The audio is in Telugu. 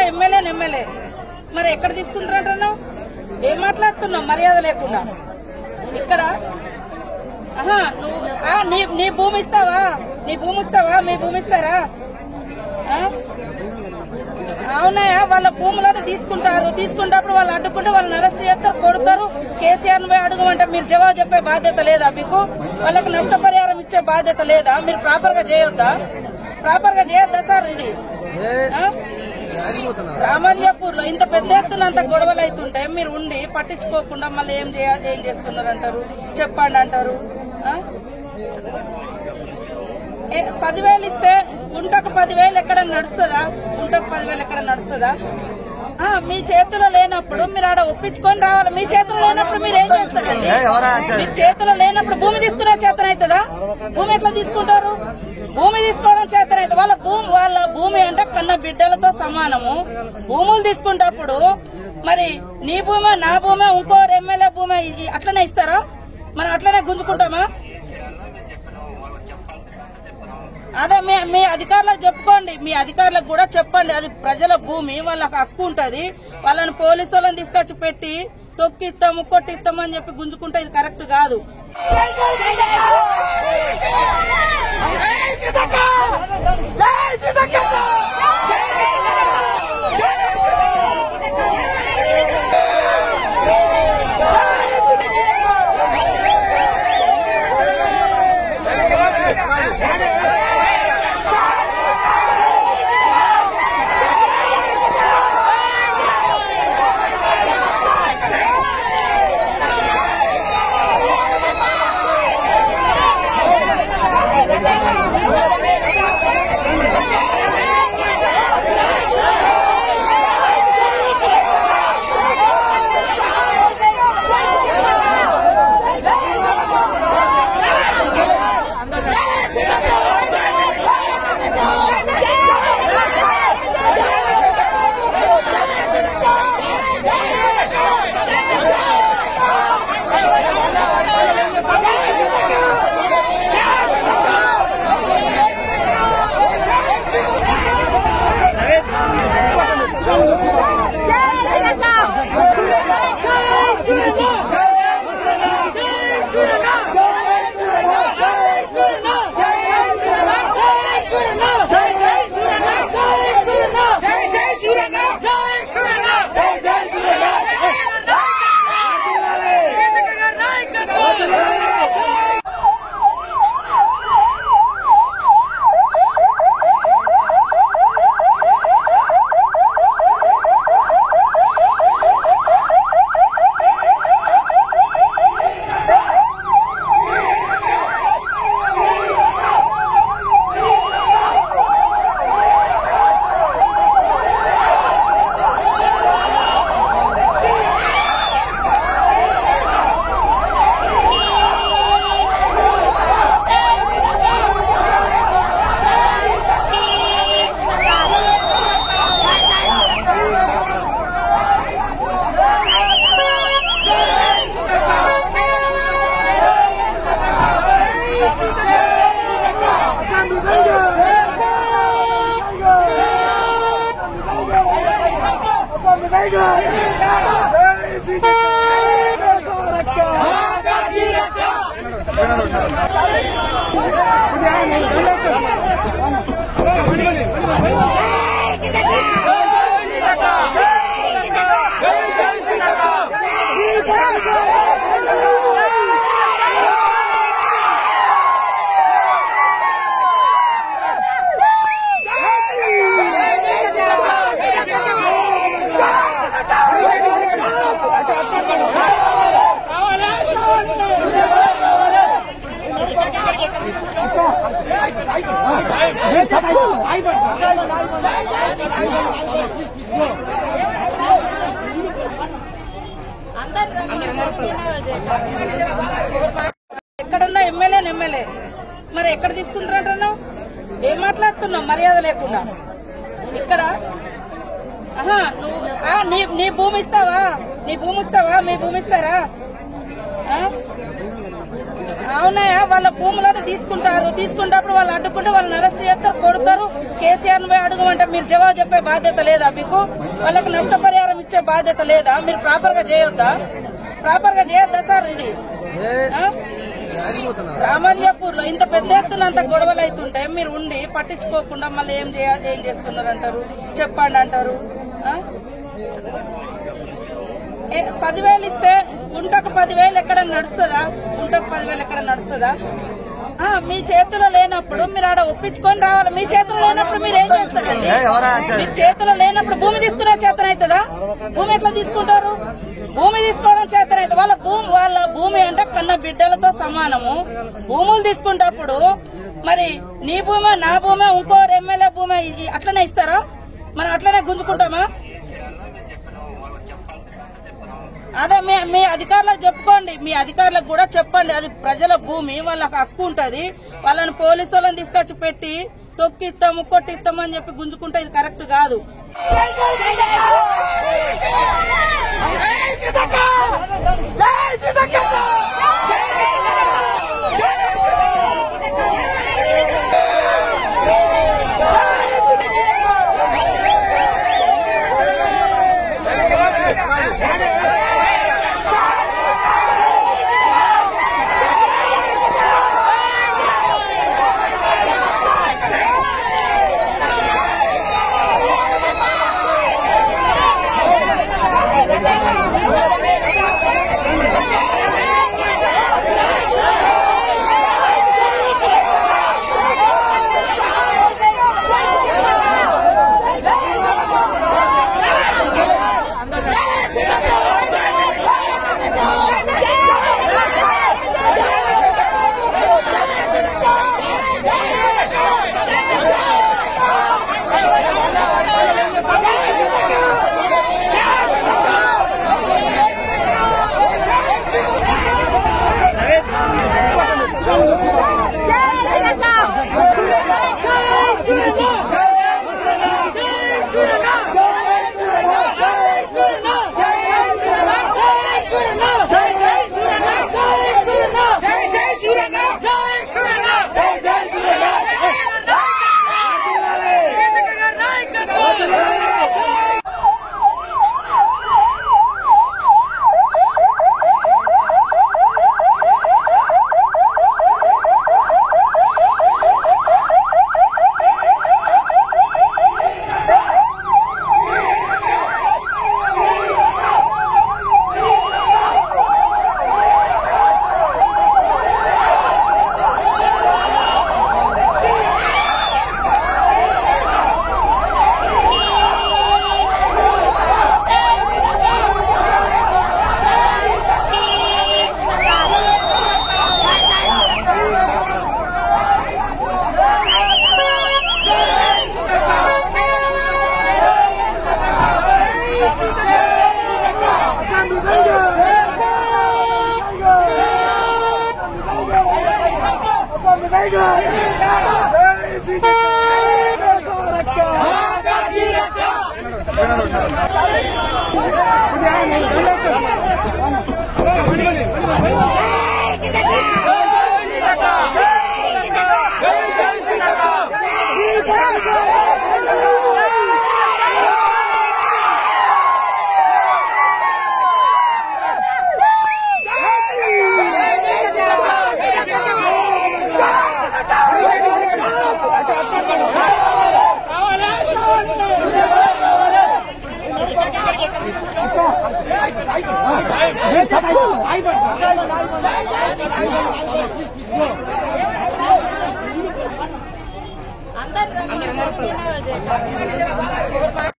ఎమ్మెల్యే ఎమ్మెల్యే మరి ఎక్కడ తీసుకుంటారంటున్నావు ఏం మాట్లాడుతున్నావు మర్యాద లేకుండా ఇక్కడ ఆహా నువ్వు ఆ, నీ నీ భూమి ఇస్తావా నీ భూమి ఇస్తావా మీ భూమి ఇస్తారా ఆ? అవునయ్యా వాళ్ళ భూములను తీసుకుంటారు తీసుకున్నప్పుడు వాళ్ళు అడ్డుకుంటే వాళ్ళని అరెస్ట్ చేస్తారు కొడతారు కేసీఆర్ పోయి అడగమంటే మీరు జవాబు చెప్పే బాధ్యత లేదా మీకు వాళ్ళకి నష్టపరిహారం ఇచ్చే బాధ్యత లేదా మీరు ప్రాపర్ గా చేయొద్దా ప్రాపర్ గా చేయొద్దా సార్ ఇది ఆ? రామలియాపూర్ లో ఇంత పెద్ద ఎత్తున అంత గొడవలు అవుతుంటే మీరు ఉండి పట్టించుకోకుండా మళ్ళీ ఏం చేయ ఏం చేస్తున్నారు అంటారు చెప్పండి అంటారు ఆ? ఏ, పదివేలు ఇస్తే గుంటకు పదివేలు ఎక్కడ నడుస్తుందా గుంటకు పదివేలు ఎక్కడ నడుస్తుందా ఆ, మీ చేతిలో లేనప్పుడు మీరు ఆడ ఒప్పించుకొని రావాలి మీ చేతిలో లేనప్పుడు మీరు ఏం చేస్తారండి మీ చేతిలో లేనప్పుడు భూమి తీసుకునే చేతన అవుతుందా భూమి ఎట్లా తీసుకుంటారు భూమి తీసుకోవడం చేతన అవుతుంది వాళ్ళ భూమి వాళ్ళ భూమి అంటే కన్న బిడ్డలతో సమానము భూములు తీసుకుంటప్పుడు మరి నీ భూమి నా భూమి ఇంకో ఎమ్మెల్యే భూమి ఇ- అట్లనే ఇస్తారా మనం అట్లనే గుంజుకుంటామా అదే మీ మీ అధికారులకు చెప్పుకోండి మీ అధికారులకు కూడా చెప్పండి అది ప్రజల భూమి వాళ్ళకి హక్కు ఉంటది వాళ్ళని పోలీసు వాళ్ళని తీసుకొచ్చి పెట్టి తొక్కిస్తాము కొట్టిస్తాము అని చెప్పి గుంజుకుంటే ఇది కరెక్ట్ కాదు ఎక్కడున్నా ఎమ్మెల్యే ఎమ్మెల్యే మరి ఎక్కడ తీసుకుంటారంటున్నావు ఏం మాట్లాడుతున్నావు మర్యాద లేకుండా ఇక్కడ ఆహా నువ్వు ఆ, నీ నీ భూమి ఇస్తావా నీ భూమి ఇస్తావా మీ భూమి ఇస్తారా ఆ? అవునయ్యా వాళ్ళ భూములను తీసుకుంటారు తీసుకున్నప్పుడు వాళ్ళు అడ్డుకుంటే వాళ్ళని అరెస్ట్ చేస్తారు కొడతారు కేసీఆర్ పోయి అడగమంటే మీరు జవాబు చెప్పే బాధ్యత లేదా మీకు వాళ్ళకి నష్టపరిహారం ఇచ్చే బాధ్యత లేదా మీరు ప్రాపర్ గా చేయొద్దా ప్రాపర్ గా చేయొద్దా సార్ ఇది ఆ? రామల్యాపూర్ లో ఇంత పెద్ద ఎత్తున అంత గొడవలు అవుతుంటే మీరు ఉండి పట్టించుకోకుండా మళ్ళీ ఏం చేయ ఏం చేస్తున్నారు అంటారు చెప్పండి అంటారు ఆ? ఏ, పదివేలు ఇస్తే గుంటకు పదివేలు ఎక్కడ నడుస్తుందా గుంటకు పదివేలు ఎక్కడ నడుస్తుందా ఆ, మీ చేతిలో లేనప్పుడు మీరు ఆడ ఒప్పించుకొని రావాలి మీ చేతిలో లేనప్పుడు మీరు ఏం చేస్తారండి మీ చేతిలో లేనప్పుడు భూమి తీసుకునే చేతన అవుతుందా భూమి ఎట్లా తీసుకుంటారు భూమి తీసుకోవడం చేతన అవుతుంది వాళ్ళ భూమి వాళ్ళ భూమి అంటే కన్న బిడ్డలతో సమానము భూములు తీసుకుంటప్పుడు మరి నీ భూమి నా భూమి ఇంకో ఎమ్మెల్యే భూమి ఇ- అట్లనే ఇస్తారా మనం అట్లనే గుంజుకుంటామా అదే మీ మీ అధికారులకు చెప్పుకోండి మీ అధికారులకు కూడా చెప్పండి అది ప్రజల భూమి వాళ్ళకి హక్కు ఉంటది వాళ్ళని పోలీసు వాళ్ళని తీసుకొచ్చి పెట్టి తొక్కిస్తాము కొట్టిస్తాము అని చెప్పి గుంజుకుంటే ఇది కరెక్ట్ కాదు అందరు